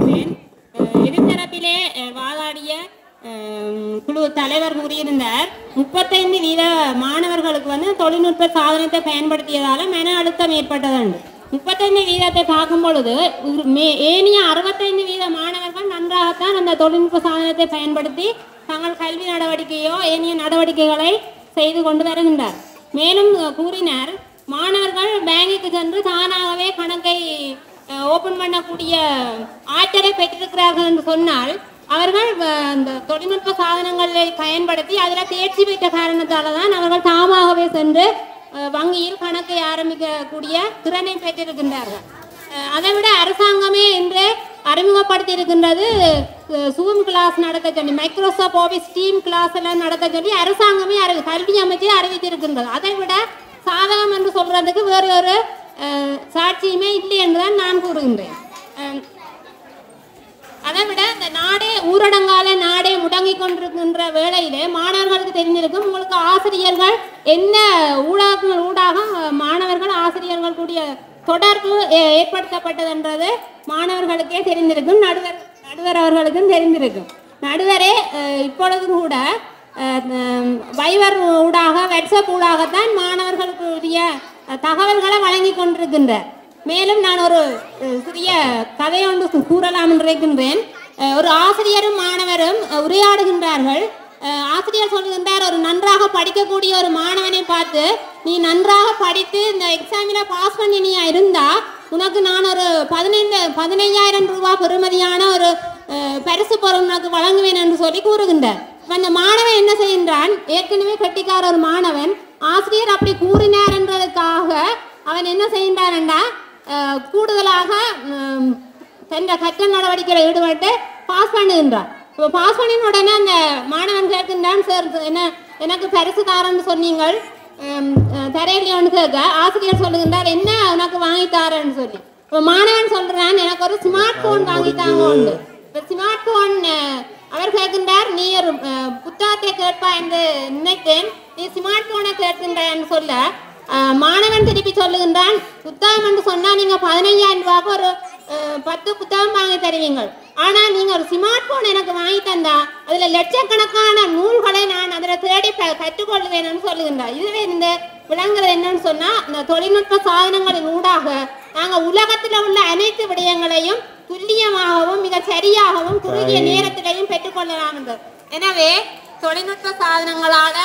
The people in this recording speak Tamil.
வருகின்றேன் அஹ் எதிர்த்தரப்பிலே அஹ், வாதாடிய அஹ், குழு தலைவர் கூறியிருந்தார் முப்பத்தைந்து வீத மாணவர்களுக்கு வந்து தொழில்நுட்ப சாதனத்தை பயன்படுத்தியதால மன அழுத்தம் ஏற்பட்டதுண்டு முப்பத்தைந்து வீதத்தை பார்க்கும் பொழுது ஒரு மே- ஏனைய அறுபத்தைந்து வீத மாணவர்கள் நன்றாகத்தான் அந்த தொழில்நுட்ப சாதனத்தை பயன்படுத்தி தங்கள் கல்வி நடவடிக்கையோ ஏனைய நடவடிக்கைகளை செய்து கொண்டு வருகின்றார் மேலும் அஹ், கூறினார் மாணவர்கள் பேங்குக்கு சென்று தானாகவே கணக்கை ஓபன் பண்ணக்கூடிய ஆற்றலை பெற்றிருக்கிறார்கள் என்று சொன்னால் அவர்கள் அஹ், அந்த தொழில்நுட்ப சாதனங்களை பயன்படுத்தி அதில் தேர்ச்சி பெற்ற காரணத்தால தான் அவர்கள் தாமாகவே சென்று அஹ், வங்கியில் கணக்கை ஆரம்பிக்கக்கூடிய திறனை பெற்றிருக்கின்றார்கள் அஹ், அதை விட அரசாங்கமே இன்று அறிமுகப்படுத்தி இருக்கின்றது சூம் கிளாஸ் நடத்த சொல்லி மைக்ரோசாஃப்ட் ஆஃபீஸ் டீம் கிளாஸ் எல்லாம் நடத்த சொல்லி அரசாங்கமே அறி கல்வி அமைச்சு அறிவித்திருக்கின்றது அதை விட சாதகம் என்று சொல்றதுக்கு வேறு ஒரு அஹ், சாட்சியுமே இல்லை என்றுதான் நான் கூறுகின்றேன் அஹ், அதை விட இந்த நாடே ஊரடங்கால நாடே முடங்கி கொண்டிருக்கின்ற வேளையிலே மாணவர்களுக்கு தெரிஞ்சிருக்கும் உங்களுக்கு ஆசிரியர்கள் என்ன ஊடகங்கள் ஊடாக மாணவர்கள் ஆசிரியர்கள் கூடிய தொடர்பு ஏ- ஏற்படுத்தப்பட்டதுன்றது மாணவர்களுக்கே தெரிந்திருக்கும் நடுவர் நடுவர் அவர்களுக்கும் தெரிந்திருக்கும் நடுவரே அஹ், இப்பொழுது கூட அஹ், உம், வைவர் ஊடாக வாட்ஸ்அப் ஊடாகத்தான் மாணவர்களுக்குரிய அஹ், தகவல்களை வழங்கி கொண்டிருக்கின்றார் மேலும் நான் ஒரு அஹ், சிறிய கதை ஒன்று கூறலாம் என்று இருக்கின்றேன் அஹ், ஒரு ஆசிரியரும் மாணவரும் அஹ், உரையாடுகின்றார்கள் அஹ், ஆசிரியர் சொல்லுகின்றார் ஒரு நன்றாக படிக்கக்கூடிய ஒரு மாணவனை பார்த்து நீ நன்றாக படித்து இந்த எக்ஸாமில் பாஸ் பண்ணினியா இருந்தா உனக்கு நான் ஒரு பதினைந்து பதினைஞ்சாயிரம் ரூபாய் பெறுமதியான ஒரு அஹ், பரிசு பொருள் உனக்கு வழங்குவேன் என்று சொல்லி கூறுகின்றார் இப்ப அந்த மாணவன் என்ன செய்கின்றான் ஏற்கனவே கட்டிக்கார ஒரு மாணவன் ஆசிரியர் அப்படி கூறினார் என்றதுக்காக அவன் என்ன செய்கின்றான்டா அஹ், கூடுதலாக உம், தன் கற்றல் நடவடிக்கையில் ஈடுபட்டு பாஸ் பண்ணுகின்றான் இப்போ பாஸ் பண்ணின உடனே அந்த மாணவன் கேட்கின்றான் சார் என்ன எனக்கு பரிசு தாரன்னு சொன்னீங்கள் உம், அஹ், தரையிலையோன்னு கேட்க ஆசிரியர் சொல்லுகின்றார் என்ன உனக்கு வாங்கி தாரேன்னு சொல்லி இப்போ மாணவன் சொல்றான் எனக்கு ஒரு ஸ்மார்ட் போன் வாங்கி தாங்க உண்டு இப்போ ஸ்மார்ட் போன் அவர் கேட்கின்றார் நீ ஒரு அஹ், புத்தகத்தை கேட்பா என்று நினைத்தேன் நீ ஸ்மார்ட் போனை கேட்கின்றான்னு சொல்ல அஹ், மாணவன் திருப்பி சொல்லுகின்றான் புத்தகம் என்று சொன்னா நீங்க பதினைஞ்சாயிரம் ரூபாய்க்கு ஒரு அஹ், பத்து புத்தகம் வாங்கி தருவீங்கள் ஆனா நீங்க ஒரு ஸ்மார்ட் போன் எனக்கு வாங்கி தந்தா அதுல லட்சக்கணக்கான நூல்களை நான் அதில் தேடி ப- கற்றுக்கொள்வேன்னு சொல்லுகின்றார் இதுவே இந்த விளங்குறது என்னன்னு சொன்னா இந்த தொழில்நுட்ப சாதனங்களின் ஊடாக நாங்க உலகத்துல உள்ள அனைத்து விடயங்களையும் துல்லியமாகவும் மிக சரியாகவும் குறுகிய நேரத்திலையும் பெற்றுக்கொள்ளலாம் என்று எனவே தொழில்நுட்ப சாதனங்களால